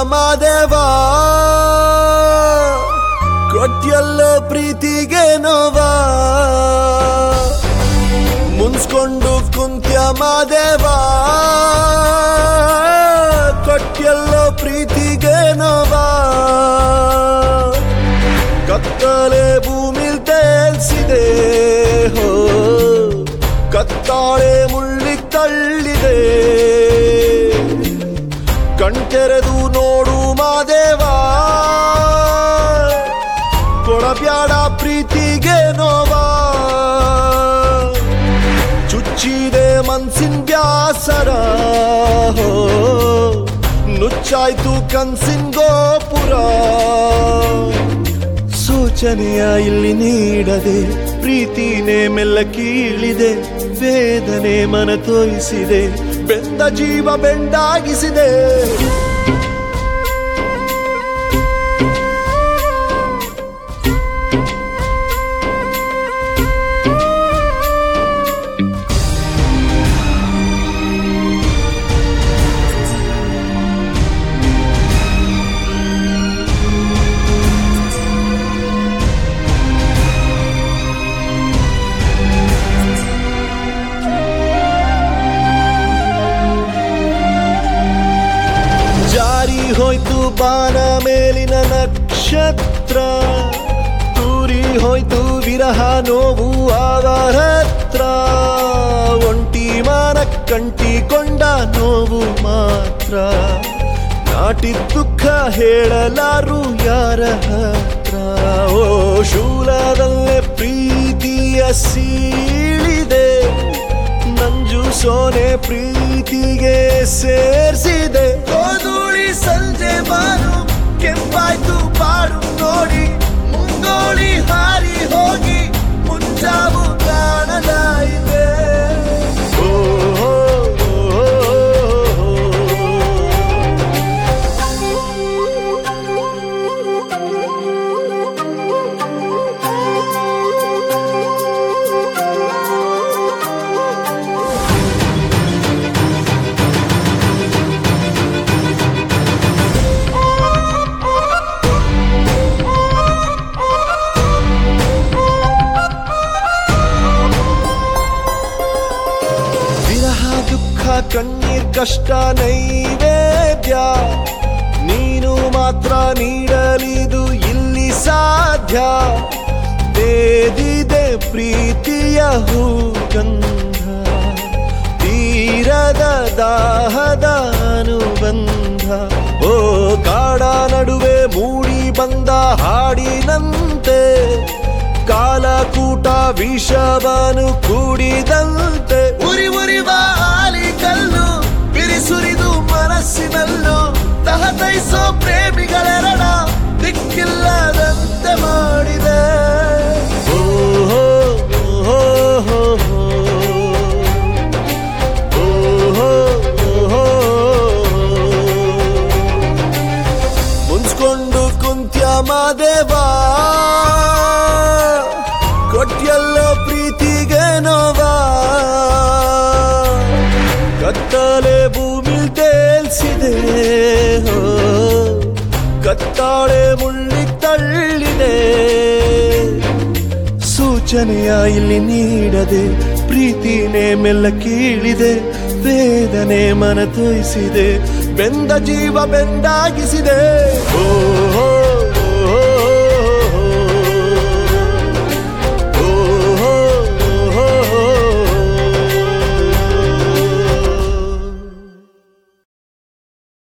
ಮಾದೇವ ಕೊಟ್ಯಲ್ಲ ಪ್ರೀತಿಗೆ ನೋವಾ ಮುನ್ಸ್ಕೊಂಡು ಕುಂತ್ಯ ಮಾದೇವ ಕೊಟ್ಯಲ್ಲ ಪ್ರೀತಿಗೆ ನೋವಾ ಕತ್ತಲೆ ಭೂಮಿಲ್ ತೇಲ್ಸಿದೆ ಹೋ ಕತ್ತಾಳೆ ಮುಳ್ಳಿ ತಳ್ಳಿದೆ ಕಣ್ತೆರೆದು ನೋಡು ಮಾದೇವ ಕೊಡಬ್ಯಾಡ ಪ್ರೀತಿಗೆ ನೋವಾ ಚುಚ್ಚಿದೆ ಮನ್ಸಿನ ಬ್ಯಾಸರ ಹೋ ನುಚ್ಚಾಯ್ತು ಕನ್ಸಿನ ಗೋಪುರ ಸೂಚನೆಯ ಇಲ್ಲಿ ನೀಡದೆ ಪ್ರೀತಿನೇ ಮೆಲ್ಲ ಕೀಳಿದೆ ವೇದನೆ ಮನ ತೋಯಿಸಿದೆ ಬೆಂದ ಜೀವ ಬೆಂಡಾಗಿಸಿದೆ ಜಾರಿ ಹೋಯ್ತು ಬಾನ ಮೇಲಿನ ನಕ್ಷತ್ರ ತೂರಿ ಹೋಯ್ತು ವಿರಹ ನೋವು ಅವರ ಹತ್ರ ಒಂಟಿ ಮಾನ ಕಂಟಿಕೊಂಡ ನೋವು ಮಾತ್ರ ನಾಟಿ ದುಃಖ ಹೇಳಲಾರು ಯಾರ ಹತ್ರ ಓ ಶೂಲದಲ್ಲೇ ಪ್ರೀತಿಯ ಸೀಳಿದೆ ನಂಜು ಸೋನೆ ಪ್ರೀತಿಗೆ ಸೇರ್ಸಿದೆ ಗೋಧೂಳಿ ಸಂಜೆ ಬಾನು ಕೆಂಪಾಯ್ತು ಬಾರು ನೋಡಿ ಮುಂಗೋಳಿ ಹಾರಿ ಹೋಗಿ ಮುಂಜಾವು ಕಾಣಲಾಯಿದೆ ಓ, ಓ, ಓ, ಓ, ಓ. ವಿರಹ ದುಃಖ ಕಣ್ಣೀರ್ ಕಷ್ಟ ನೈವೇದ್ಯ ನೀನು ಮಾತ್ರ ನೀಡಲಿದು ಇಲ್ಲಿ ಸಾಧ್ಯ ಬೇದಿದೆ ಪ್ರೀತಿಯ ಹೂಗಂಧ ತೀರದ ದಾಹದ ಅನುಬಂಧ ಓ ಕಾಡ ನಡುವೆ ಮೂಡಿ ಬಂದ ಹಾಡಿನಂತೆ ಕಾಲಕೂಟ ವಿಷವನು ಕೂಡಿದಂತೆ ಉರಿ ಉರಿವ ಆಲಿ ಕಲ್ಲು ಬಿರಿಸುರಿದು ಮನಸ್ಸಿನಲ್ಲೂ ತಹತೈಸೋ ಪ್ರೇಮಿಗಳೆರಡ ದಿಕ್ಕಿಲ್ಲದಂತೆ ಮಾಡಿದೆ ಓ, ಹೋ, ಹೋ, ಹೋ, ಹೋ. ಓ, ಹೋ, ಹೋ, ಹೋ. ಮುನ್ಸ್ಕೊಂಡು ಕುಂತ್ಯ ಮಾದೇವ ಕೊಟ್ಯಲ್ಲೋ ಪ್ರೀತಿಗೆ ನೋವಾ ಕತ್ತಲೆ ಭೂಮಿ ತೇಲ್ಸಿದೆ ಹೋ, ಕತ್ತಾಳೆ ಮುಳ್ಳಿ ತಳ್ಳಿದೆ ಸೂಚನೆಯ ಇಲ್ಲಿ ನೀಡದೆ ಪ್ರೀತಿನೇ ಮೆಲ್ಲ ಕೀಳಿದೆ ವೇದನೆ ಮನ ತೋಯಿಸಿದೆ ಬೆಂದ ಜೀವ ಬೆಂಡಾಗಿಸಿದೆ ಓ, ಓ